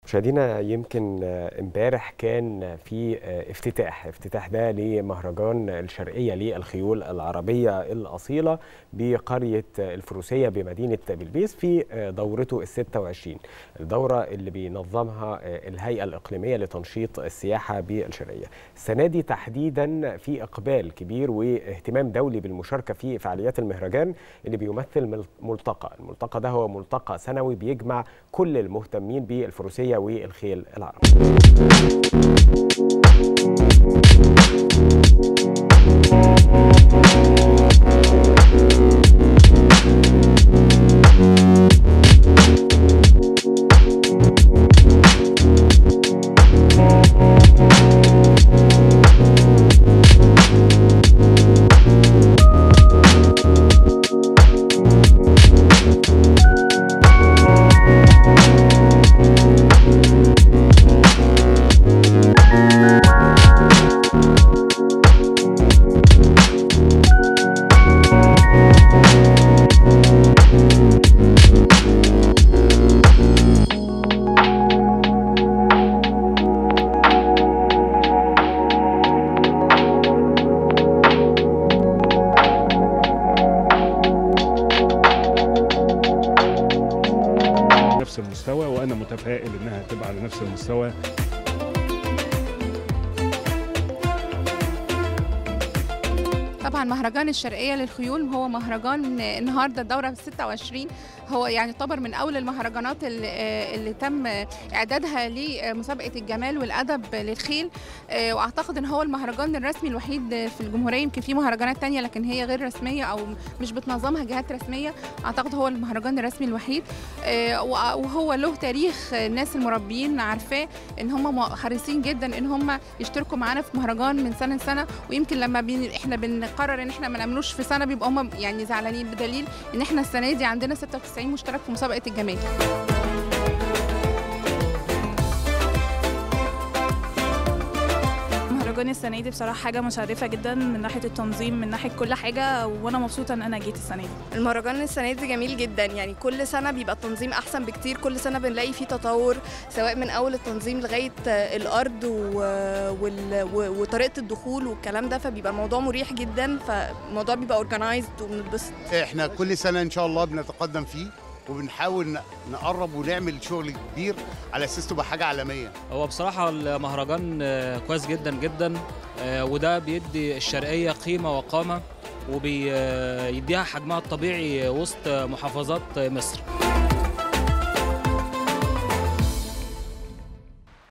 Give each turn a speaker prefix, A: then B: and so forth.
A: مشاهدينا يمكن امبارح كان في افتتاح افتتاح ده لمهرجان الشرقيه للخيول العربيه الاصيله بقريه الفروسيه بمدينه بلبيس في دورته ال 26 الدوره اللي بينظمها الهيئه الاقليميه لتنشيط السياحه بالشرقيه السنه دي تحديدا في اقبال كبير واهتمام دولي بالمشاركه في فعاليات المهرجان اللي بيمثل ملتقى الملتقى ده هو ملتقى سنوي بيجمع كل المهتمين بالفروسيه والخيل العربي
B: نفس المستوى وانا متفائل انها تبقى على نفس المستوى
C: طبعا مهرجان الشرقيه للخيول هو مهرجان النهارده الدوره 26 هو يعني يعتبر من اول المهرجانات اللي, اللي تم اعدادها لمسابقه الجمال والادب للخيل واعتقد ان هو المهرجان الرسمي الوحيد في الجمهوريه يمكن في مهرجانات تانية لكن هي غير رسميه او مش بتنظمها جهات رسميه اعتقد هو المهرجان الرسمي الوحيد وهو له تاريخ الناس المربيين عارفاه ان هم حريصين جدا ان هم يشتركوا معانا في مهرجان من سنه لسنه ويمكن لما بين احنا بنقرر ان احنا ما نعملوش في سنه بيبقى هم يعني زعلانين بدليل ان احنا السنه دي عندنا 96 مشترك في مسابقه الجمال
D: مهرجان السنه دي بصراحه حاجه مشرفه جدا من ناحيه التنظيم من ناحيه كل حاجه وانا مبسوطه ان انا جيت السنه دي
E: المهرجان السنه دي جميل جدا يعني كل سنه بيبقى التنظيم احسن بكتير كل سنه بنلاقي فيه تطور سواء من اول التنظيم لغايه الارض و... وال... وطريقه الدخول والكلام ده فبيبقى الموضوع مريح جدا فالموضوع بيبقى اورجنايزد وبنتبسط
F: احنا كل سنه ان شاء الله بنتقدم فيه وبنحاول نقرب ونعمل شغل كبير على اساس تبقى حاجه عالميه
G: هو بصراحه المهرجان كويس جدا جدا وده بيدي الشرقيه قيمه وقامه وبيديها حجمها الطبيعي وسط محافظات مصر